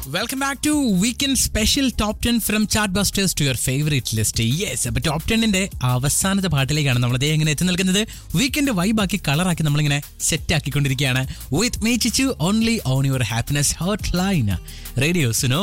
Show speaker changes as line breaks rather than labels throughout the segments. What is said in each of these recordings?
Welcome back to weekend special top ten from chartbusters to your favourite list yes അപ്പൊ top ടെന്നിന്റെ അവസാനത്തെ പാട്ടിലേക്കാണ് നമ്മൾ അതേ ഇങ്ങനെ എത്തി നിൽക്കുന്നത് വീക്കെൻഡ് വൈബാക്കി കളറാക്കി നമ്മളിങ്ങനെ സെറ്റ് ആക്കിക്കൊണ്ടിരിക്കുകയാണ് with me Chichu only on your happiness hotline radio Suno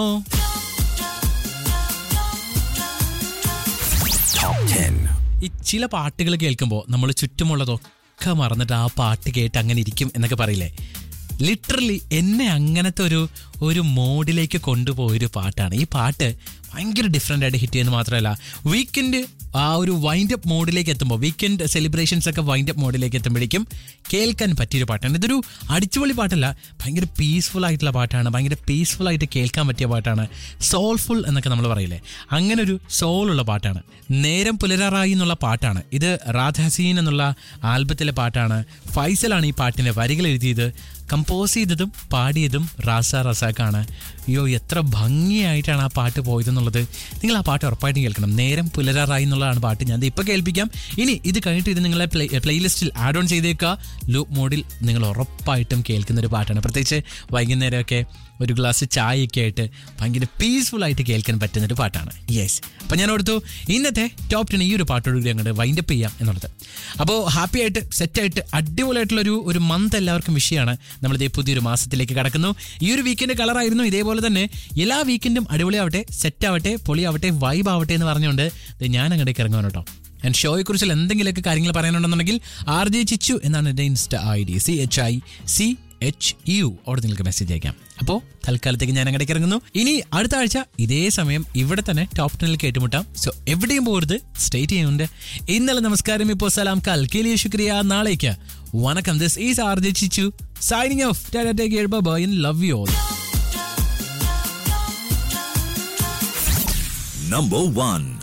ഈ ചില പാട്ടുകൾ കേൾക്കുമ്പോൾ നമ്മൾ ചുറ്റുമുള്ളതൊക്കെ മറന്നിട്ട് ആ പാട്ട് കേട്ട് അങ്ങനെ ഇരിക്കും എന്നൊക്കെ പറയില്ലേ ലിറ്ററലി എന്നെ അങ്ങനത്തെ ഒരു ഒരു മോഡിലേക്ക് കൊണ്ടുപോയൊരു പാട്ടാണ് ഈ പാട്ട് ഭയങ്കര ഡിഫറെൻ്റ് ആയിട്ട് ഹിറ്റ് ചെയ്യുന്നത് മാത്രമല്ല വീക്കെൻഡ് ആ ഒരു വൈൻഡ് അപ്പ് മോഡിലേക്ക് എത്തുമ്പോൾ വീക്കെൻഡ് സെലിബ്രേഷൻസ് ഒക്കെ വൈൻഡ് അപ്പ് മോഡിലേക്ക് എത്തുമ്പോഴേക്കും കേൾക്കാൻ പറ്റിയൊരു പാട്ടാണ് ഇതൊരു അടിച്ചുപൊളി പാട്ടല്ല ഭയങ്കര പീസ്ഫുൾ ആയിട്ടുള്ള പാട്ടാണ് ഭയങ്കര പീസ്ഫുൾ ആയിട്ട് കേൾക്കാൻ പറ്റിയ പാട്ടാണ് സോൾഫുൾ എന്നൊക്കെ നമ്മൾ പറയില്ലേ അങ്ങനെ ഒരു സോൾ ഉള്ള പാട്ടാണ് നേരം പുലരാറായി എന്നുള്ള പാട്ടാണ് ഇത് റാധാസീൻ എന്നുള്ള ആൽബത്തിലെ പാട്ടാണ് ഫൈസലാണ് ഈ പാട്ടിന്റെ വരികൾ എഴുതിയത് കമ്പോസ് ചെയ്തതും പാടിയതും റാസ റസാക്കാണ് അയ്യോ എത്ര ഭംഗിയായിട്ടാണ് ആ പാട്ട് പോയതെന്നുള്ളത് നിങ്ങൾ ആ പാട്ട് ഉറപ്പായിട്ടും കേൾക്കണം നേരം പുലരാറായി എന്നുള്ളതാണ് പാട്ട് ഞാൻ ഇപ്പോൾ കേൾപ്പിക്കാം ഇനി ഇത് കഴിഞ്ഞിട്ട് ഇത് നിങ്ങളെ പ്ലേ പ്ലേലിസ്റ്റിൽ ആഡ് ഓൺ ചെയ്തേക്കുക ലൂപ്പ് മോഡിൽ നിങ്ങൾ ഉറപ്പായിട്ടും കേൾക്കുന്ന ഒരു പാട്ടാണ് പ്രത്യേകിച്ച് വൈകുന്നേരമൊക്കെ ഒരു ഗ്ലാസ് ചായയൊക്കെ ആയിട്ട് ഭയങ്കര പീസ്ഫുൾ ആയിട്ട് കേൾക്കാൻ പറ്റുന്ന ഒരു പാട്ടാണ് യെസ് അപ്പം ഞാൻ ഓർത്തു ഇന്നത്തെ ടോപ്പ് ടെൻ ഈ ഒരു പാട്ടോടുകൂടി അങ്ങോട്ട് വൈൻഡപ്പ് ചെയ്യാം എന്നുള്ളത് അപ്പോൾ ഹാപ്പി ആയിട്ട് സെറ്റായിട്ട് അടിപൊളിയായിട്ടുള്ളൊരു ഒരു മന്ത് എല്ലാവർക്കും വിഷയമാണ് നമ്മളിതേ പുതിയൊരു മാസത്തിലേക്ക് കടക്കുന്നു ഈ ഒരു വീക്കെൻഡ് കളറായിരുന്നു ഇതേപോലെ തന്നെ എല്ലാ വീക്കെൻഡും അടിപൊളിയാവട്ടെ സെറ്റ് ആവട്ടെ പൊളിയാവട്ടെ വൈബ് ആവട്ടെ എന്ന് പറഞ്ഞുകൊണ്ട് ദേ ഞാൻ അങ്ങോട്ടേക്ക് ഇറങ്ങുവാണ് കേട്ടോ ആൻഡ് ഷോയെക്കുറിച്ച് എന്തെങ്കിലുമൊക്കെ കാര്യങ്ങൾ പറയാനുണ്ടെന്നുണ്ടെങ്കിൽ ആർ ജെ ചിച്ചു എന്നാണ് എൻ്റെ Insta I D C H I C H U അവിടെ നിങ്ങൾക്ക് മെസ്സേജ് അയക്കാം അപ്പോൾ തൽക്കാലത്തേക്ക് ഞാൻ അങ്ങോട്ടേക്ക് ഇറങ്ങുന്നു ഇനി അടുത്ത ആഴ്ച ഇതേ സമയം ഇവിടെ തന്നെ ടോപ്പ് ടെനിൽ കേട്ടുമുട്ടാം സോ എവിടെയും പോകരുത് സ്റ്റേറ്റ് ചെയ്യുന്നുണ്ട് ഇന്നലെ നമസ്കാരം ഇപ്പോൾ സലാം കാൽ കേലിയ ശുക്രിയ നാളേക്ക് വണക്കം this is R J Chichu signing off take bye in love you all
Number one.